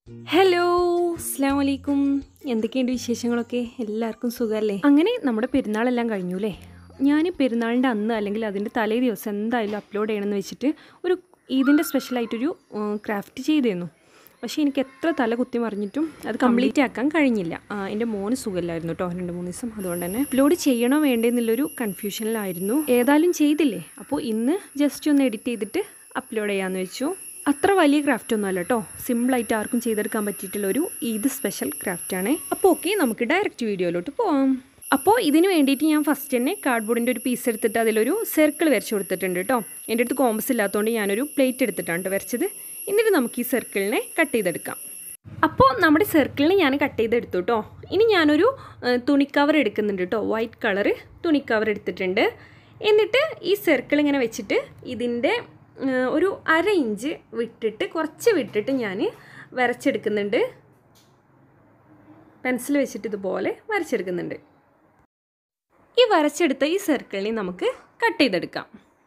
hello അസ്സാം വലൈക്കും എന്തൊക്കെയുണ്ട് വിശേഷങ്ങളൊക്കെ എല്ലാവർക്കും സുഖമല്ലേ അങ്ങനെ നമ്മുടെ പെരുന്നാളെല്ലാം കഴിഞ്ഞു അല്ലേ ഞാൻ പെരുന്നാളിൻ്റെ അന്ന് അല്ലെങ്കിൽ അതിൻ്റെ തലേ ദിവസം എന്തായാലും അപ്ലോഡ് ചെയ്യണമെന്ന് വെച്ചിട്ട് ഒരു ഇതിൻ്റെ സ്പെഷ്യലായിട്ടൊരു ക്രാഫ്റ്റ് ചെയ്തിരുന്നു പക്ഷേ എനിക്ക് എത്ര തല കുത്തി മറിഞ്ഞിട്ടും അത് കംപ്ലീറ്റ് ആക്കാൻ കഴിഞ്ഞില്ല ആ, എൻ്റെ മോന് സുഖമില്ലായിരുന്നു കേട്ടോ രണ്ട് മൂന്ന് ദിവസം അതുകൊണ്ട് തന്നെ അപ്ലോഡ് ചെയ്യണോ വേണ്ടേ എന്നുള്ളൊരു കൺഫ്യൂഷനിലായിരുന്നു ഏതായാലും ചെയ്തില്ലേ അപ്പോൾ ഇന്ന് ജസ്റ്റ് ഒന്ന് എഡിറ്റ് ചെയ്തിട്ട് അപ്ലോഡ് ചെയ്യാമെന്ന് വെച്ചു അത്ര വലിയ ക്രാഫ്റ്റ് ഒന്നും അല്ല കേട്ടോ സിമ്പിളായിട്ട് ആർക്കും ചെയ്തെടുക്കാൻ പറ്റിയിട്ടുള്ള ഒരു ഈദ് സ്പെഷ്യൽ ക്രാഫ്റ്റാണ് അപ്പോൾ ഓക്കെ നമുക്ക് ഡയറക്റ്റ് വീഡിയോയിലോട്ട് പോവാം അപ്പോൾ ഇതിന് വേണ്ടിയിട്ട് ഞാൻ ഫസ്റ്റ് തന്നെ കാർഡ്ബോർഡിൻ്റെ ഒരു പീസ് എടുത്തിട്ട് അതിലൊരു സർക്കിൾ വരച്ച് കൊടുത്തിട്ടുണ്ട് കേട്ടോ എൻ്റെ അടുത്ത് കോമ്പസ് ഇല്ലാത്തതുകൊണ്ട് ഞാനൊരു പ്ലേറ്റ് എടുത്തിട്ടാണ് ട്ടോ വരച്ചത് എന്നിട്ട് നമുക്ക് ഈ സർക്കിളിനെ കട്ട് ചെയ്തെടുക്കാം അപ്പോൾ നമ്മുടെ സർക്കിളിനെ ഞാൻ കട്ട് ചെയ്തെടുത്തു കേട്ടോ ഇനി ഞാനൊരു ഏഹ്, തുണിക്കവർ എടുക്കുന്നുണ്ട് കേട്ടോ വൈറ്റ് കളറ് തുണിക്കവർ എടുത്തിട്ടുണ്ട് എന്നിട്ട് ഈ സർക്കിൾ ഇങ്ങനെ വെച്ചിട്ട് ഇതിൻ്റെ ഏഹ്, ഒരു അര ഇഞ്ച് വിട്ടിട്ട് കുറച്ച് വിട്ടിട്ട് ഞാൻ വരച്ചെടുക്കുന്നുണ്ട് പെൻസിൽ വെച്ചിട്ട് ഇതുപോലെ വരച്ചെടുക്കുന്നുണ്ട് ഈ വരച്ചെടുത്ത ഈ സർക്കിളിനെ നമുക്ക് കട്ട് ചെയ്തെടുക്കാം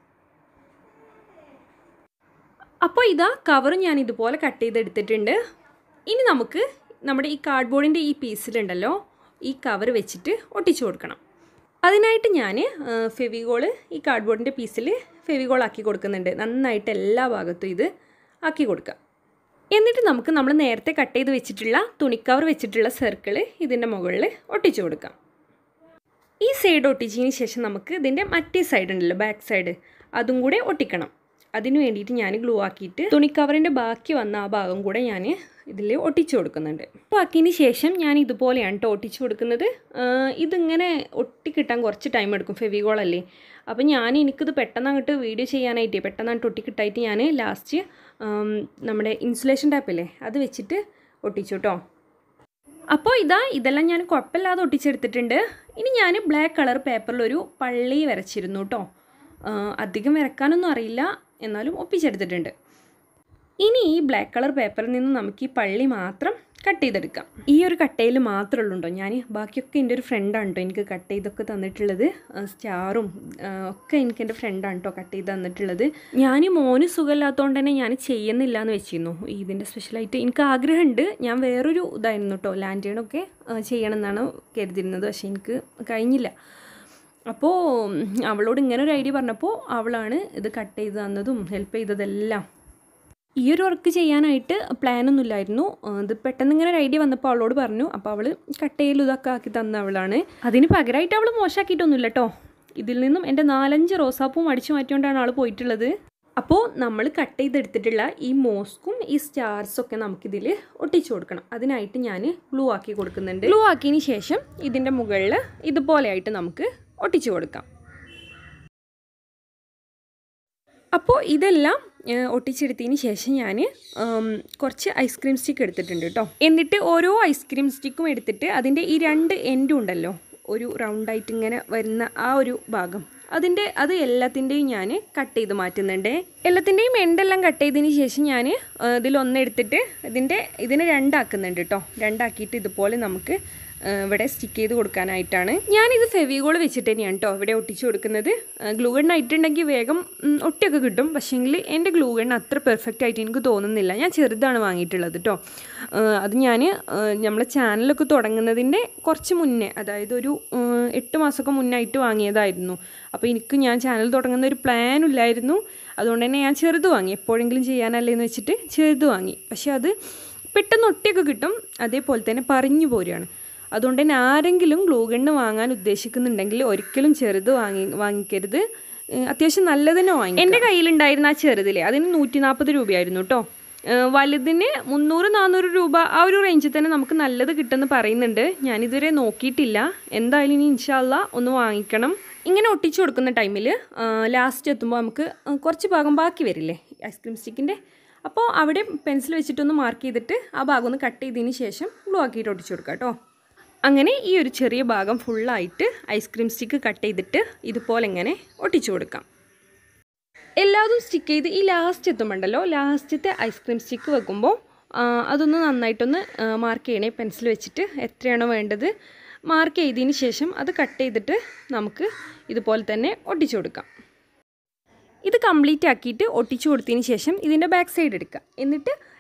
അപ്പോൾ ഇതാ കവർ ഞാൻ ഇതുപോലെ കട്ട് ചെയ്തെടുത്തിട്ടുണ്ട് ഇനി നമുക്ക് നമ്മുടെ ഈ കാർഡ്ബോർഡിൻ്റെ ഈ പീസിലുണ്ടല്ലോ ഈ കവർ വെച്ചിട്ട് ഒട്ടിച്ചു കൊടുക്കണം അതിനായിട്ട് ഞാൻ ഫെവിഗോള് ഈ കാർഡ്ബോർഡിൻ്റെ പീസിൽ ഫെവിഗോൾ ആക്കി കൊടുക്കുന്നുണ്ട് നന്നായിട്ട് എല്ലാ ഭാഗത്തും ഇത് ആക്കി കൊടുക്കുക എന്നിട്ട് നമുക്ക് നമ്മൾ നേരത്തെ കട്ട് ചെയ്ത് വെച്ചിട്ടുള്ള തുണിക്കവർ വെച്ചിട്ടുള്ള സർക്കിൾ ഇതിൻ്റെ മുകളിൽ ഒട്ടിച്ചു കൊടുക്കാം ഈ സൈഡ് ഒട്ടിച്ചതിന് ശേഷം നമുക്ക് ഇതിൻ്റെ മറ്റേ സൈഡ് ഉണ്ടല്ലോ ബാക്ക് സൈഡ് അതും കൂടെ ഒട്ടിക്കണം അതിന് വേണ്ടിയിട്ട് ഞാൻ ഗ്ലൂ ആക്കിയിട്ട് തുണിക്കവറിൻ്റെ ബാക്കി വന്ന ആ ഭാഗം കൂടെ ഞാൻ ഇതിൽ ഒട്ടിച്ചു കൊടുക്കുന്നുണ്ട് അപ്പോൾ ആക്കിയതിന് ശേഷം ഞാൻ ഇതുപോലെയാണ് കേട്ടോ ഒട്ടിച്ചു കൊടുക്കുന്നത് ആ, ഇതിങ്ങനെ ഒട്ടിക്കിട്ടാൻ കുറച്ച് ടൈം എടുക്കും ഫെവിഗോൾ അല്ലേ അപ്പോൾ ഞാൻ എനിക്കിത് പെട്ടെന്ന് അങ്ങോട്ട് വീഡിയോ ചെയ്യാനായിട്ട് പെട്ടെന്ന് അങ്ങോട്ട് ഒട്ടിക്കിട്ടായിട്ട് ഞാൻ ലാസ്റ്റ് നമ്മുടെ ഇൻസുലേഷൻ ടാപ്പില്ലേ അത് വെച്ചിട്ട് ഒട്ടിച്ചു കേട്ടോ അപ്പോൾ ഇതാ ഇതെല്ലാം ഞാൻ കുഴപ്പമില്ലാതെ ഒട്ടിച്ചെടുത്തിട്ടുണ്ട് ഇനി ഞാൻ ബ്ലാക്ക് കളർ പേപ്പറിൽ ഒരു പള്ളി വരച്ചിരുന്നു കേട്ടോ ആ, അധികം വരക്കാനൊന്നും അറിയില്ല എന്നാലും ഒപ്പിച്ചെടുത്തിട്ടുണ്ട് ഇനി ഈ ബ്ലാക്ക് കളർ പേപ്പറിൽ നിന്ന് നമുക്ക് ഈ പള്ളി മാത്രം കട്ട് ചെയ്തെടുക്കാം ഈ ഒരു കട്ടയിൽ മാത്രമേ ഉള്ളൂ കേട്ടോ ഞാൻ ബാക്കിയൊക്കെ എൻ്റെ ഒരു ഫ്രണ്ടാണ് കേട്ടോ എനിക്ക് കട്ട് ചെയ്തൊക്കെ തന്നിട്ടുള്ളത് ആ, സ്റ്റാറും ആ, ഒക്കെ എനിക്ക് എൻ്റെ ഫ്രണ്ടാണ് കേട്ടോ കട്ട് ചെയ്ത് തന്നിട്ടുള്ളത് ഞാൻ മോന് സുഖമില്ലാത്തതുകൊണ്ട് തന്നെ ഞാൻ ചെയ്യുന്നില്ല എന്ന് വെച്ചിരുന്നു ഇതിൻ്റെ സ്പെഷ്യലായിട്ട് എനിക്ക് ആഗ്രഹമുണ്ട് ഞാൻ വേറൊരു ഇതായിരുന്നു കേട്ടോ ലാൻഡേണൊക്കെ ചെയ്യണം എന്നാണ് കരുതിയിരുന്നത് പക്ഷേ എനിക്ക് കഴിഞ്ഞില്ല അപ്പോൾ അവളോട് ഇങ്ങനെ ഒരു ഐഡിയ പറഞ്ഞപ്പോൾ അവളാണ് ഇത് കട്ട് ചെയ്ത് തന്നതും ഹെൽപ്പ് ചെയ്തതെല്ലാം ഈ ഒരു വർക്ക് ചെയ്യാനായിട്ട് പ്ലാനൊന്നും ഇല്ലായിരുന്നു ആ, ഇത് പെട്ടെന്ന് ഇങ്ങനെ ഒരു ഐഡിയ വന്നപ്പോൾ അവളോട് പറഞ്ഞു അപ്പോൾ അവൾ കട്ട് ചെയ്യലും ഇതൊക്കെ ആക്കി തന്ന അവളാണ് അതിന് പകരമായിട്ട് അവൾ മോശമാക്കിയിട്ടൊന്നുമില്ല കേട്ടോ ഇതിൽ നിന്നും എൻ്റെ നാലഞ്ച് റോസാപ്പൂവും അടിച്ചു മാറ്റിക്കൊണ്ടാണ് ആൾ പോയിട്ടുള്ളത് അപ്പോൾ നമ്മൾ കട്ട് ചെയ്തെടുത്തിട്ടുള്ള ഈ മോസ്കും ഈ സ്റ്റാർസും ഒക്കെ നമുക്കിതിൽ ഒട്ടിച്ചു കൊടുക്കണം അതിനായിട്ട് ഞാൻ ഗ്ലൂ ആക്കി കൊടുക്കുന്നുണ്ട് ഗ്ലൂ ആക്കിയതിന് ശേഷം ഇതിൻ്റെ മുകളിൽ ഇതുപോലെയായിട്ട് നമുക്ക് ഒട്ടിച്ചു കൊടുക്കാം അപ്പോൾ ഇതെല്ലാം ഏഹ്, ഒട്ടിച്ചെടുത്തതിന് ശേഷം ഞാൻ കുറച്ച് ഐസ്ക്രീം സ്റ്റിക്ക് എടുത്തിട്ടുണ്ട് കേട്ടോ എന്നിട്ട് ഓരോ ഐസ്ക്രീം സ്റ്റിക്കും എടുത്തിട്ട് അതിൻ്റെ ഈ രണ്ട് എൻഡും ഉണ്ടല്ലോ ഒരു റൗണ്ടായിട്ട് ഇങ്ങനെ വരുന്ന ആ ഒരു ഭാഗം അതിൻ്റെ അത് എല്ലാത്തിൻ്റെയും ഞാൻ കട്ട് ചെയ്ത് മാറ്റുന്നുണ്ട് എല്ലാത്തിൻ്റെയും എൻഡെല്ലാം കട്ട് ചെയ്തതിന് ശേഷം ഞാൻ ഇതിലൊന്നെടുത്തിട്ട് ഇതിൻ്റെ ഇതിനെ രണ്ടാക്കുന്നുണ്ട് കേട്ടോ രണ്ടാക്കിയിട്ട് ഇതുപോലെ നമുക്ക് ആ, ഇവിടെ സ്റ്റിക്ക് ചെയ്ത് കൊടുക്കാനായിട്ടാണ് ഞാനിത് ഫെവിഗോൾ വെച്ചിട്ട് തന്നെയാണ് കേട്ടോ ഇവിടെ ഒട്ടിച്ചു കൊടുക്കുന്നത് ഗ്ലൂ ഗൺ ആയിട്ടുണ്ടെങ്കിൽ വേഗം ഉം, ഒട്ടിയൊക്കെ കിട്ടും പക്ഷേങ്കിൽ എൻ്റെ ഗ്ലൂ ഗൺ അത്ര പെർഫെക്റ്റ് ആയിട്ട് എനിക്ക് തോന്നുന്നില്ല ഞാൻ ചെറുതാണ് വാങ്ങിയിട്ടുള്ളത് കേട്ടോ ആ, അത് ഞാൻ നമ്മളെ ചാനലൊക്കെ തുടങ്ങുന്നതിൻ്റെ കുറച്ച് മുന്നേ അതായത് ഒരു ആ, എട്ട് മാസമൊക്കെ മുന്നായിട്ട് വാങ്ങിയതായിരുന്നു അപ്പോൾ എനിക്ക് ഞാൻ ചാനൽ തുടങ്ങുന്ന ഒരു പ്ലാനും ഇല്ലായിരുന്നു അതുകൊണ്ട് തന്നെ ഞാൻ ചെറുത് വാങ്ങി എപ്പോഴെങ്കിലും ചെയ്യാനല്ലേ എന്ന് വെച്ചിട്ട് ചെറുത് വാങ്ങി പക്ഷേ അത് പെട്ടെന്ന് ഒട്ടിയൊക്കെ കിട്ടും അതേപോലെ തന്നെ പറഞ്ഞു പോരുകയാണ് അതുകൊണ്ട് തന്നെ ആരെങ്കിലും ഗ്ലൂ ഗണ്ണ് വാങ്ങാൻ ഉദ്ദേശിക്കുന്നുണ്ടെങ്കിൽ ഒരിക്കലും ചെറുത് വാങ്ങി വാങ്ങിക്കരുത് ഏഹ് അത്യാവശ്യം നല്ലത് തന്നെ വാങ്ങി എൻ്റെ കയ്യിലുണ്ടായിരുന്ന ആ ചെറുതിലെ അതിന് നൂറ്റി നാൽപ്പത് രൂപയായിരുന്നു കേട്ടോ ഏഹ് വലുതിന് മുന്നൂറ് നാനൂറ് രൂപ ആ ഒരു റേഞ്ചിൽ തന്നെ നമുക്ക് നല്ലത് കിട്ടുമെന്ന് പറയുന്നുണ്ട് ഞാനിതുവരെ നോക്കിയിട്ടില്ല എന്തായാലും ഇനി ഇൻഷാല്ല ഒന്ന് വാങ്ങിക്കണം ഇങ്ങനെ ഒട്ടിച്ചു കൊടുക്കുന്ന ടൈമിൽ ലാസ്റ്റ് എത്തുമ്പോൾ നമുക്ക് ആ, കുറച്ച് ഭാഗം ബാക്കി വരില്ലേ ഐസ്ക്രീം സ്റ്റിക്കിൻ്റെ അപ്പോൾ അവിടെ പെൻസിൽ വെച്ചിട്ടൊന്ന് മാർക്ക് ചെയ്തിട്ട് ആ ഭാഗം ഒന്ന് കട്ട് ചെയ്തതിന് ശേഷം ഗ്ലൂ ആക്കിയിട്ട് ഒട്ടിച്ചു കൊടുക്കാം കേട്ടോ അങ്ങനെ ഈ ഒരു ചെറിയ ഭാഗം ഫുള്ളായിട്ട് ഐസ്ക്രീം സ്റ്റിക്ക് കട്ട് ചെയ്തിട്ട് ഇതുപോലെ ഇങ്ങനെ ഒട്ടിച്ചു കൊടുക്കാം എല്ലാതും സ്റ്റിക്ക് ചെയ്ത് ഈ ലാസ്റ്റ് എത്തുമ്പോണ്ടല്ലോ ലാസ്റ്റത്തെ ഐസ്ക്രീം സ്റ്റിക്ക് വെക്കുമ്പോൾ ആ, അതൊന്ന് നന്നായിട്ടൊന്ന് മാർക്ക് ചെയ്യണേ പെൻസിൽ വെച്ചിട്ട് എത്രയാണോ വേണ്ടത് മാർക്ക് ചെയ്തതിന് ശേഷം അത് കട്ട് ചെയ്തിട്ട് നമുക്ക് ഇതുപോലെ തന്നെ ഒട്ടിച്ചു കൊടുക്കാം ഇത് കംപ്ലീറ്റ് ആക്കിയിട്ട് ഒട്ടിച്ചു കൊടുത്തതിന് ശേഷം ഇതിൻ്റെ ബാക്ക് സൈഡ് എടുക്കുക എന്നിട്ട്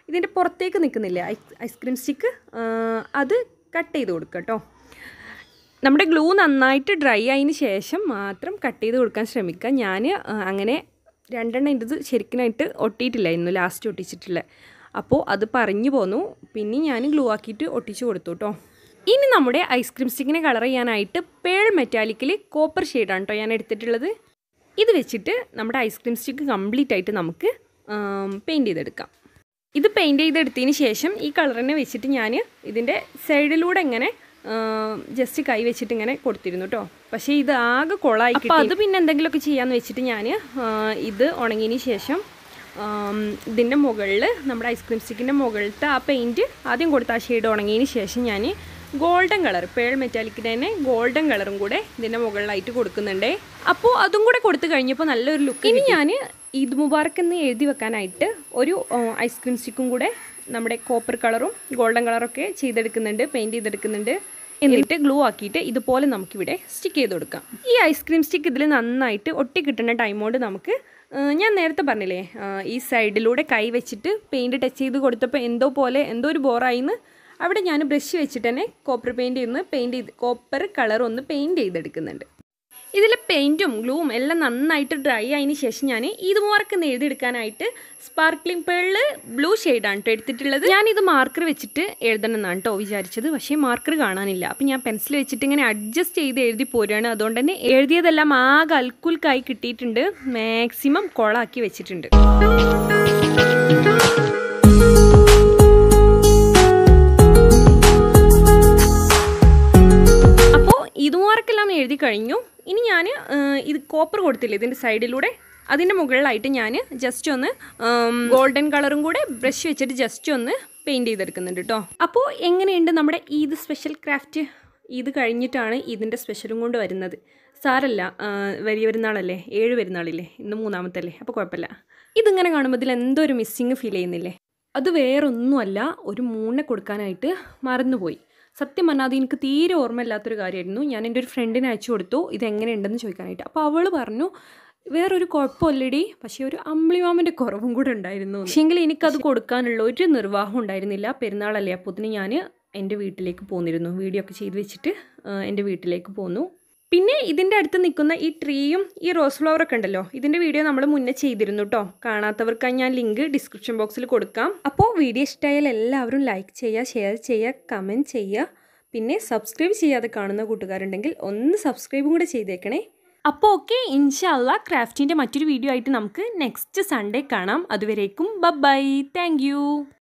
ഇതിൻ്റെ പുറത്തേക്ക് നിൽക്കുന്നില്ലേ ഐസ് ഐസ്ക്രീം സ്റ്റിക്ക് അത് കട്ട് ചെയ്ത് കൊടുക്കുക കേട്ടോ നമ്മുടെ ഗ്ലൂ നന്നായിട്ട് ഡ്രൈ ആയതിന് ശേഷം മാത്രം കട്ട് ചെയ്ത് കൊടുക്കാൻ ശ്രമിക്കുക ഞാൻ അങ്ങനെ രണ്ടെണ്ണം ഇത് ശരിക്കിനായിട്ട് ഒട്ടിയിട്ടില്ലായിരുന്നു ലാസ്റ്റ് ഒട്ടിച്ചിട്ടുള്ളത് അപ്പോൾ അത് പറഞ്ഞു പോന്നു പിന്നെ ഞാൻ ഗ്ലൂ ആക്കിയിട്ട് ഒട്ടിച്ച് കൊടുത്തു കേട്ടോ ഇനി നമ്മുടെ ഐസ്ക്രീം സ്റ്റിക്കിനെ കളർ ചെയ്യാനായിട്ട് പേൾ മെറ്റാലിക്കിൽ കോപ്പർ ഷെയ്ഡാണ് കേട്ടോ ഞാൻ എടുത്തിട്ടുള്ളത് ഇത് വെച്ചിട്ട് നമ്മുടെ ഐസ്ക്രീം സ്റ്റിക്ക് കംപ്ലീറ്റ് ആയിട്ട് നമുക്ക് പെയിൻറ്റ് ചെയ്തെടുക്കാം ഇത് പെയിൻറ്റ് ചെയ്തെടുത്തതിന് ശേഷം ഈ കളറിനെ വെച്ചിട്ട് ഞാൻ ഇതിൻ്റെ സൈഡിലൂടെ ഇങ്ങനെ ജസ്റ്റ് കൈ വെച്ചിട്ട് ഇങ്ങനെ കൊടുത്തിരുന്നു കേട്ടോ പക്ഷേ ഇത് ആകെ കൊളായി അപ്പോൾ അത് പിന്നെ എന്തെങ്കിലുമൊക്കെ ചെയ്യാമെന്ന് വെച്ചിട്ട് ഞാൻ ഇത് ഉണങ്ങിയതിന് ശേഷം ഇതിൻ്റെ മുകളിൽ നമ്മുടെ ഐസ്ക്രീം സ്റ്റിക്കിൻ്റെ മുകളിലത്തെ ആ പെയിൻറ്റ് ആദ്യം കൊടുത്ത ആ ഷെയ്ഡ് ഉണങ്ങിയതിന് ശേഷം ഞാൻ ഗോൾഡൻ കളർ പേൾ മെറ്റാലിക്കിൻ്റെ തന്നെ ഗോൾഡൻ കളറും കൂടെ ഇതിൻ്റെ മുകളിലായിട്ട് കൊടുക്കുന്നുണ്ടേ അപ്പോൾ അതും കൂടെ കൊടുത്തു കഴിഞ്ഞപ്പോൾ നല്ലൊരു ലുക്ക് ഇനി ഞാൻ ഈദ് മുബാറക്ക് എന്ന് എഴുതി വെക്കാനായിട്ട് ഒരു ഐസ്ക്രീം സ്റ്റിക്കും കൂടെ നമ്മുടെ കോപ്പർ കളറും ഗോൾഡൻ കളറൊക്കെ ചെയ്തെടുക്കുന്നുണ്ട് പെയിൻറ്റ് ചെയ്തെടുക്കുന്നുണ്ട് എന്നിട്ട് ഗ്ലൂ ആക്കിയിട്ട് ഇതുപോലെ നമുക്കിവിടെ സ്റ്റിക്ക് ചെയ്ത് കൊടുക്കാം ഈ ഐസ്ക്രീം സ്റ്റിക്ക് ഇതിൽ നന്നായിട്ട് ഒട്ടി കിട്ടുന്ന ടൈം കൊണ്ട് നമുക്ക് ഞാൻ നേരത്തെ പറഞ്ഞില്ലേ ഈ സൈഡിലൂടെ കൈ വെച്ചിട്ട് പെയിൻറ്റ് ടച്ച് ചെയ്ത് കൊടുത്തപ്പോൾ എന്തോ പോലെ എന്തോ ഒരു ബോറായിന്ന് അവിടെ ഞാൻ ബ്രഷ് വെച്ചിട്ട് തന്നെ കോപ്പർ പെയിൻറ്റ് ഒന്ന് പെയിൻറ്റ് ചെയ്ത് കോപ്പർ കളർ ഒന്ന് പെയിൻറ്റ് ചെയ്തെടുക്കുന്നുണ്ട് ഇതിൽ പെയിൻറ്റും ഗ്ലൂവും എല്ലാം നന്നായിട്ട് ഡ്രൈ ആയതിന് ശേഷം ഞാൻ ഇത് മാർക്ക് എഴുതിയെടുക്കാനായിട്ട് സ്പാർക്ലിംഗ് പേളിൽ ബ്ലൂ ഷെയ്ഡാണ് കേട്ടോ എടുത്തിട്ടുള്ളത് ഞാനിത് മാർക്കർ വെച്ചിട്ട് എഴുതണം എന്നാണ് കേട്ടോ വിചാരിച്ചത് പക്ഷേ മാർക്കർ കാണാനില്ല അപ്പം ഞാൻ പെൻസിൽ വെച്ചിട്ട് ഇങ്ങനെ അഡ്ജസ്റ്റ് ചെയ്ത് എഴുതി പോരുകയാണ് അതുകൊണ്ട് തന്നെ എഴുതിയതെല്ലാം ആകെ അൽക്കുൽക്കായി കിട്ടിയിട്ടുണ്ട് മാക്സിമം കൊളാക്കി വെച്ചിട്ടുണ്ട് ഇതുമാർക്കെല്ലാം എഴുതി കഴിഞ്ഞു ഇനി ഞാൻ ഇത് കോപ്പർ കൊടുത്തില്ലേ ഇതിൻ്റെ സൈഡിലൂടെ അതിൻ്റെ മുകളിലായിട്ട് ഞാൻ ജസ്റ്റ് ഒന്ന് ഗോൾഡൻ കളറും കൂടെ ബ്രഷ് വെച്ചിട്ട് ജസ്റ്റ് ഒന്ന് പെയിൻറ്റ് ചെയ്തെടുക്കുന്നുണ്ട് കേട്ടോ അപ്പോൾ എങ്ങനെയുണ്ട് നമ്മുടെ ഈദ് സ്പെഷ്യൽ ക്രാഫ്റ്റ് ഈദ് കഴിഞ്ഞിട്ടാണ് ഇതിൻ്റെ സ്പെഷ്യലും കൊണ്ട് വരുന്നത് സാരല്ല വലിയ പെരുന്നാളല്ലേ ഏഴ് പെരുന്നാളില്ലേ ഇന്ന് മൂന്നാമത്തല്ലേ അപ്പോൾ കുഴപ്പമില്ല ഇതിങ്ങനെ കാണുമ്പോൾ ഇതിൽ എന്തോ ഒരു മിസ്സിങ് ഫീൽ ചെയ്യുന്നില്ലേ അത് വേറൊന്നുമല്ല ഒരു മൂണ്ണെ കൊടുക്കാനായിട്ട് മറന്നുപോയി സത്യം പറഞ്ഞാൽ അത് എനിക്ക് തീരെ ഓർമ്മയില്ലാത്തൊരു കാര്യമായിരുന്നു ഞാൻ എൻ്റെ ഒരു ഫ്രണ്ടിനെ അയച്ചു കൊടുത്തു ഇത് എങ്ങനെയുണ്ടെന്ന് ചോദിക്കാനായിട്ട് അപ്പോൾ അവൾ പറഞ്ഞു വേറൊരു കുഴപ്പമില്ലടി പക്ഷേ ഒരു അമ്പിളിമാമൻ്റെ കുറവും കൂടെ ഉണ്ടായിരുന്നു പക്ഷേങ്കിൽ എനിക്കത് കൊടുക്കാനുള്ള ഒരു നിർവാഹം ഉണ്ടായിരുന്നില്ല പെരുന്നാളല്ലേ അപ്പോത്തിന് ഞാൻ എൻ്റെ വീട്ടിലേക്ക് പോന്നിരുന്നു വീഡിയോ ഒക്കെ ചെയ്ത് വെച്ചിട്ട് എൻ്റെ വീട്ടിലേക്ക് പോന്നു പിന്നെ ഇതിൻ്റെ അടുത്ത് നിൽക്കുന്ന ഈ ട്രീയും ഈ റോസ് ഫ്ലവർ ഒക്കെ ഉണ്ടല്ലോ ഇതിൻ്റെ വീഡിയോ നമ്മൾ മുന്നേ ചെയ്തിരുന്നു കേട്ടോ കാണാത്തവർക്കായി ഞാൻ ലിങ്ക് ഡിസ്ക്രിപ്ഷൻ ബോക്സിൽ കൊടുക്കാം അപ്പോൾ വീഡിയോ ഇഷ്ടമായാൽ എല്ലാവരും ലൈക്ക് ചെയ്യുക ഷെയർ ചെയ്യുക കമൻറ്റ് ചെയ്യുക പിന്നെ സബ്സ്ക്രൈബ് ചെയ്യാതെ കാണുന്ന കൂട്ടുകാരുണ്ടെങ്കിൽ ഒന്ന് സബ്സ്ക്രൈബും കൂടെ ചെയ്തേക്കണേ അപ്പോൾ ഓക്കെ ഇൻഷാല്ല ക്രാഫ്റ്റിൻ്റെ മറ്റൊരു വീഡിയോ ആയിട്ട് നമുക്ക് നെക്സ്റ്റ് സൺഡേ കാണാം അതുവരേക്കും ബൈ താങ്ക്